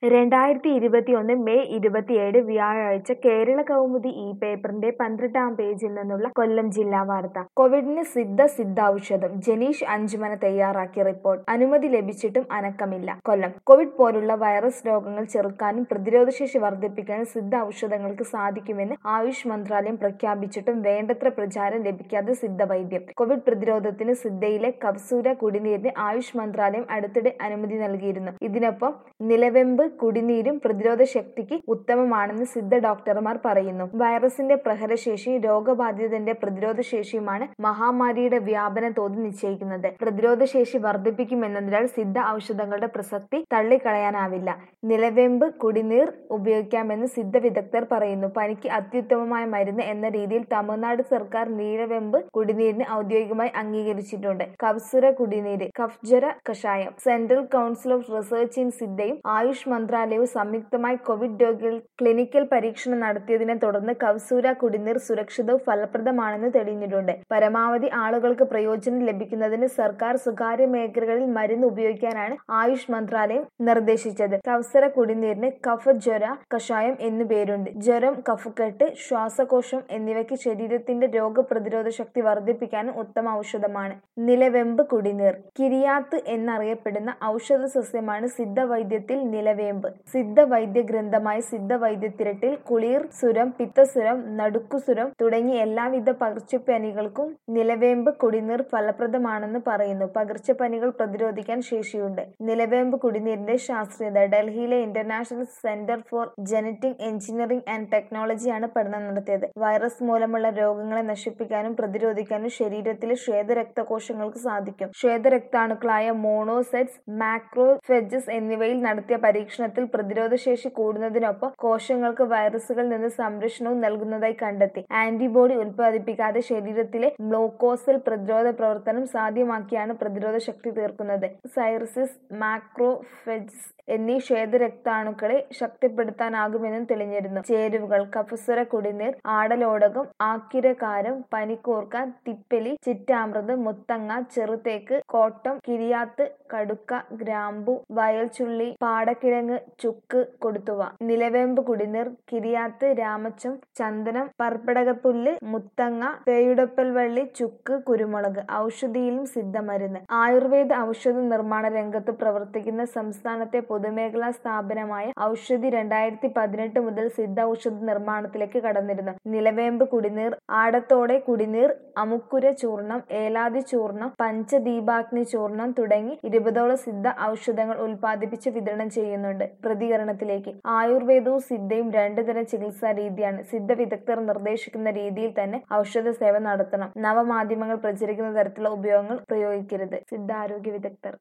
രണ്ടായിരത്തി ഇരുപത്തിയൊന്ന് മെയ് ഇരുപത്തിയേഴ് വ്യാഴാഴ്ച കേരള കൗമുദി ഈ പേപ്പറിന്റെ പന്ത്രണ്ടാം പേജിൽ നിന്നുള്ള കൊല്ലം ജില്ലാ വാർത്ത കോവിഡിന് സിദ്ധ സിദ്ധൌഷധം ജനീഷ് അഞ്ചുമന തയ്യാറാക്കിയ റിപ്പോർട്ട് അനുമതി ലഭിച്ചിട്ടും അനക്കമില്ല കൊല്ലം കോവിഡ് പോലുള്ള വൈറസ് രോഗങ്ങൾ ചെറുക്കാനും പ്രതിരോധശേഷി വർദ്ധിപ്പിക്കാനും സിദ്ധ ഔഷധങ്ങൾക്ക് സാധിക്കുമെന്ന് ആയുഷ് മന്ത്രാലയം പ്രഖ്യാപിച്ചിട്ടും വേണ്ടത്ര പ്രചാരം ലഭിക്കാതെ സിദ്ധവൈദ്യം കോവിഡ് പ്രതിരോധത്തിന് സിദ്ധയിലെ കപ്സൂര കുടിനീരിന് ആയുഷ് മന്ത്രാലയം അടുത്തിടെ അനുമതി നൽകിയിരുന്നു ഇതിനൊപ്പം നിലവെമ്പ് കുടിനീരും പ്രതിരോധ ശക്തിക്ക് ഉത്തമമാണെന്ന് സിദ്ധ ഡോക്ടർമാർ പറയുന്നു വൈറസിന്റെ പ്രഹരശേഷി രോഗബാധിതന്റെ പ്രതിരോധ ശേഷിയുമാണ് മഹാമാരിയുടെ വ്യാപന തോത് നിശ്ചയിക്കുന്നത് പ്രതിരോധ ശേഷി വർദ്ധിപ്പിക്കുമെന്നതിനാൽ സിദ്ധ ഔഷധങ്ങളുടെ പ്രസക്തി തള്ളിക്കളയാനാവില്ല നിലവെമ്പ് കുടിനീർ ഉപയോഗിക്കാമെന്ന് സിദ്ധ വിദഗ്ധർ പറയുന്നു പനിക്ക് അത്യുത്തമമായ മരുന്ന് എന്ന രീതിയിൽ തമിഴ്നാട് സർക്കാർ നീലവെമ്പ് കുടിനീരിന് ഔദ്യോഗികമായി അംഗീകരിച്ചിട്ടുണ്ട് കഫ്സുര കുടിനീര് കഫ്ജര കഷായം central council of research in സിദ്ധയും ആയുഷ് മന്ത്രാലയവും സംയുക്തമായി കോവിഡ് രോഗികൾ ക്ലിനിക്കൽ പരീക്ഷണം നടത്തിയതിനെ തുടർന്ന് കൗസൂര കുടിനീർ സുരക്ഷിതവും ഫലപ്രദമാണെന്ന് തെളിഞ്ഞിട്ടുണ്ട് പരമാവധി ആളുകൾക്ക് പ്രയോജനം ലഭിക്കുന്നതിന് സർക്കാർ സ്വകാര്യ മേഖലകളിൽ മരുന്ന് ഉപയോഗിക്കാനാണ് ആയുഷ് മന്ത്രാലയം നിർദ്ദേശിച്ചത് കൗസര കുടിനീരിന് കഫജ്വര കഷായം എന്നു പേരുണ്ട് ജ്വരം കഫക്കെട്ട് ശ്വാസകോശം എന്നിവയ്ക്ക് ശരീരത്തിന്റെ രോഗപ്രതിരോധ ശക്തി വർദ്ധിപ്പിക്കാനും ഉത്തമ ഔഷധമാണ് നിലവെമ്പ് കുടിനീർ കിരിയാത്ത് എന്നറിയപ്പെടുന്ന ഔഷധ സസ്യമാണ് സിദ്ധവൈദ്യത്തിൽ നിലവേമ്പ് സിദ്ധവൈദ്യ ഗ്രന്ഥമായ സിദ്ധവൈദ്യത്തിരട്ടിൽ കുളിർ സുരം പിത്തസുരം നടുക്കുസുരം തുടങ്ങിയ എല്ലാവിധ പകർച്ചപ്പനികൾക്കും നിലവേമ്പ് കുടിനീർ ഫലപ്രദമാണെന്ന് പറയുന്നു പകർച്ചപ്പനികൾ പ്രതിരോധിക്കാൻ ശേഷിയുണ്ട് നിലവേമ്പ് കുടിനീരിന്റെ ശാസ്ത്രീയത ഡൽഹിയിലെ international centre for genetic engineering and ടെക്നോളജിയാണ് പഠനം നടത്തിയത് വൈറസ് മൂലമുള്ള രോഗങ്ങളെ നശിപ്പിക്കാനും പ്രതിരോധിക്കാനും ശരീരത്തിലെ ശ്വേതരക്തകോശങ്ങൾക്ക് സാധിക്കും ശ്വേതരക്താണുക്കളായ മോണോസെറ്റ്സ് മാക്രോഫെജസ് എന്നിവയിൽ നടത്തിയ പരീക്ഷണത്തിൽ പ്രതിരോധശേഷി കൂടുന്നതിനൊപ്പം കോശങ്ങൾക്ക് വൈറസുകളിൽ നിന്ന് സംരക്ഷണവും നൽകുന്നതായി കണ്ടെത്തി ആന്റിബോഡി ഉൽപ്പാദിപ്പിക്കാതെ ശരീരത്തിലെ ഗ്ലൂക്കോസൽ പ്രതിരോധ പ്രവർത്തനം സാധ്യമാക്കിയാണ് പ്രതിരോധ ശക്തി തീർക്കുന്നത് സൈറസിസ് മാക്രോഫെജസ് എന്നീ ശ്വേതരക്താണുക്കളെ ശക്തിപ്പെടുത്താനാകുമെന്നും തെളിഞ്ഞിരുന്നു ചേരുവകൾ കഫസുര കുടിനീർ ആടലോടകം ആക്കിരകാരം പനിക്കൂർക്ക തിപ്പലി ചിറ്റാമൃത് മുത്തങ്ങ ചെറുതേക്ക് കോട്ടം കിരിയാത്ത് കടുക്ക ഗ്രാമ്പു വയൽച്ചുള്ളി പാടക്കിഴങ്ങ് ചുക്ക് കൊടുത്തുവ നിലവേമ്പ് കുടിനീർ കിരിയാത്ത് രാമച്ചം ചന്ദനം പർപ്പടകപ്പുല്ല് മുത്തങ്ങ പേയുടപ്പൽവള്ളി ചുക്ക് കുരുമുളക് ഔഷധിയിലും സിദ്ധമരുന്ന് ആയുർവേദ ഔഷധ നിർമ്മാണ രംഗത്ത് പ്രവർത്തിക്കുന്ന സംസ്ഥാനത്തെ പൊതുമേഖലാ സ്ഥാപനമായ ഔഷധി രണ്ടായിരത്തി പതിനെട്ട് മുതൽ സിദ്ധ ഔഷധ നിർമ്മാണത്തിലേക്ക് കടന്നിരുന്നു നിലവേമ്പ് കുടിനീർ ആടത്തോടെ കുടിനീർ അമുക്കുര ചൂർണം ഏലാതി ചൂർണം പഞ്ചദീപാഗ്നി ചൂർണം തുടങ്ങി ഇരുപതോളം സിദ്ധ ഔഷധങ്ങൾ ഉൽപ്പാദിപ്പിച്ച് വിതരണം ചെയ്യുന്നുണ്ട് പ്രതികരണത്തിലേക്ക് ആയുർവേദവും സിദ്ധയും രണ്ടു തരം ചികിത്സാ രീതിയാണ് സിദ്ധ വിദഗ്ധർ നിർദ്ദേശിക്കുന്ന രീതിയിൽ തന്നെ ഔഷധ സേവ നടത്തണം നവമാധ്യമങ്ങൾ പ്രചരിക്കുന്ന തരത്തിലുള്ള ഉപയോഗങ്ങൾ പ്രയോഗിക്കരുത് സിദ്ധ ആരോഗ്യ വിദഗ്ധർ